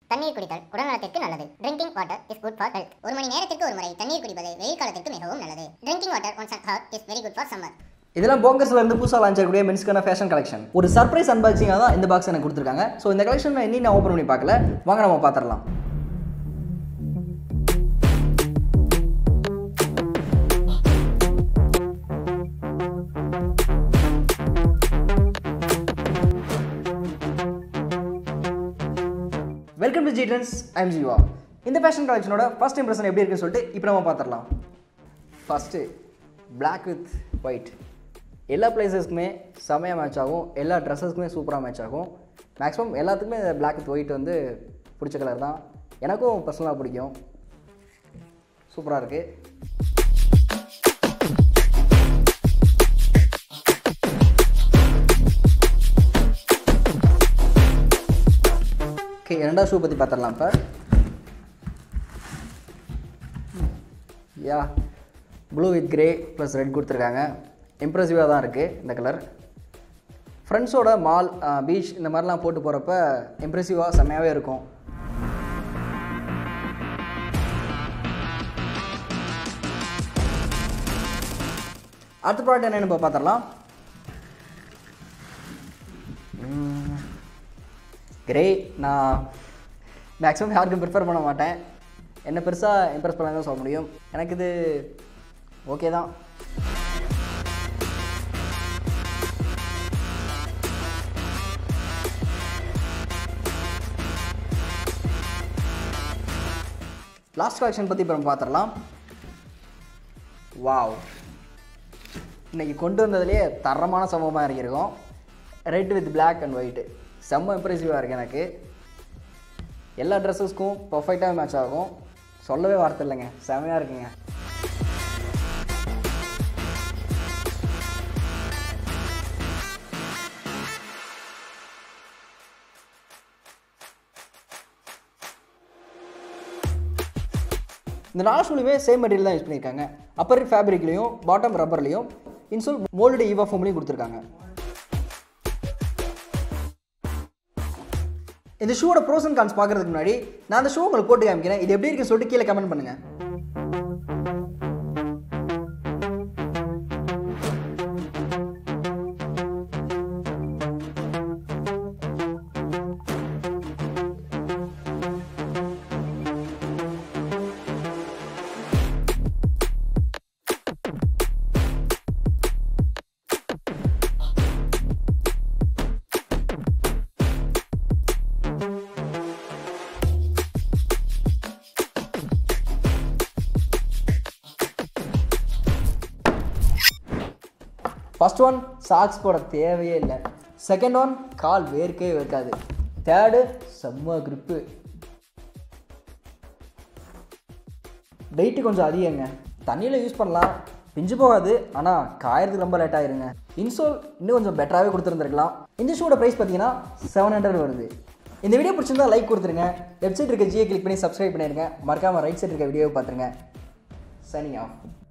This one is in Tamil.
தண்ணீர் குடித்தல் உடல்நலத்திற்கு நல்லது drinking water is good for health ஒரு மணி நேரத்திற்கு ஒரு முறை தண்ணீர் குடிப்பது வெயில் காலத்திற்கு மிகவும் நல்லது drinking water once and hour is very good for summer இதெல்லாம் போங்கஸ்ல இருந்து புதுசாக லான்ச் ஆகக்கூடிய மென்ஸ்க்கான ஃபேஷன் கலெக்ஷன் ஒரு சர்ப்ரைஸ் அன்பாக்சிங்காக தான் இந்த பாக்ஸ் எனக்கு கொடுத்துருக்காங்க ஸோ இந்த கலெக்ஷன் நான் இன்னும் நான் ஓப்பன் பண்ணி பார்க்கல வாங்க நம்ம பார்த்துடலாம் வெல்கம் டு ஜிடன்ஸ் ஐம் ஜீவா இந்த ஃபேஷன் கலெக்ஷனோட ஃபர்ஸ்ட் இம்ப்ரெஷன் எப்படி இருக்குன்னு சொல்லிட்டு இப்போ நம்ம பார்த்துடலாம் ஃபஸ்ட்டு Black வித் ஒயிட் எல்லா பிளேசஸ்க்குமே செமையாக மேட்ச் ஆகும் எல்லா ட்ரெஸ்ஸஸ்க்குமே சூப்பராக மேட்ச் ஆகும் மேக்ஸிமம் எல்லாத்துக்குமே இந்த Black வித் ஒயிட் வந்து பிடிச்ச கலர் தான் எனக்கும் பர்சனலாக பிடிக்கும் சூப்பராக இருக்குது ஓகே இரண்டாவது ஷூ பற்றி பார்த்துடலாம் இப்போ yeah blue with grey plus red கொடுத்துருக்காங்க இம்ப்ரெசிவாக தான் இருக்குது இந்த கலர் ஃப்ரெண்ட்ஸோட மால் பீச் இந்த மாதிரிலாம் போட்டு போகிறப்ப இம்ப்ரெசிவாக செம்மையாகவே இருக்கும் அடுத்த ப்ராடக்ட் என்னென்னு இப்போ பார்த்துடலாம் கிரே நான் மேக்ஸிமம் யாருக்கும் ப்ரிஃபர் பண்ண மாட்டேன் என்ன பெருசாக இம்ப்ரெஸ் பண்ண தான் சொல்ல முடியும் எனக்கு இது ஓகே தான் லாஸ்ட் கலெக்ஷன் பற்றி இப்போ நம்ம பார்த்துடலாம் வாவ் இன்னைக்கு கொண்டு வந்ததுலேயே தரமான சம்பவமாக இறங்கியிருக்கோம் red with Black and white செம்ம இம்ப்ரெசிவாக இருக்குது எனக்கு எல்லா ட்ரெஸ்ஸஸ்க்கும் பர்ஃபெக்டாக மேட்ச் ஆகும் சொல்லவே வார்த்தை இல்லைங்க செமையாக இருக்குங்க இந்த நாலு ஷூலையுமே சேம் மெட்டீரியல் தான் யூஸ் பண்ணியிருக்காங்க அப்பர் ஃபேப்ரிக்லேயும் பாட்டம் ரப்பர்லேயும் இன்சோல் மோல்டு ஈவா ஃபோம்லையும் கொடுத்துருக்காங்க இந்த ஷூவோட ப்ரோஸ் அண்ட் கான்ஸ் பார்க்கறதுக்கு முன்னாடி நான் அந்த ஷூ உங்களுக்கு போட்டு காமிக்கிறேன் இது எப்படி இருக்குன்னு சொல்லிட்டு கீழே கமெண்ட் பண்ணுங்க ஃபர்ஸ்ட் ஒன் சாக்ஸ் போட தேவையே இல்லை செகண்ட் ஒன் கால் வேர்க்கவே வேர்க்காது தேர்டு செம்ம grip வெயிட்டு கொஞ்சம் அதிகங்க தண்ணியில் யூஸ் பண்ணலாம் பிஞ்சு போகாது ஆனால் காயறதுக்கு ரொம்ப லேட் ஆயிருங்க இன்சோல் இன்னும் கொஞ்சம் பெட்டராகவே கொடுத்துருந்துருக்கலாம் இந்த ஷூட ப்ரைஸ் பார்த்தீங்கன்னா செவன் ஹண்ட்ரட் வருது இந்த வீடியோ பிடிச்சிருந்தா லைக் கொடுத்துருங்க வெப்சைட் இருக்க ஜியை கிளிக் பண்ணி சப்ஸ்கிரைப் பண்ணிடுங்க மறக்காமல் ரைட் சைடு இருக்க வீடியோவை பார்த்துருங்க சனி ஆஃப்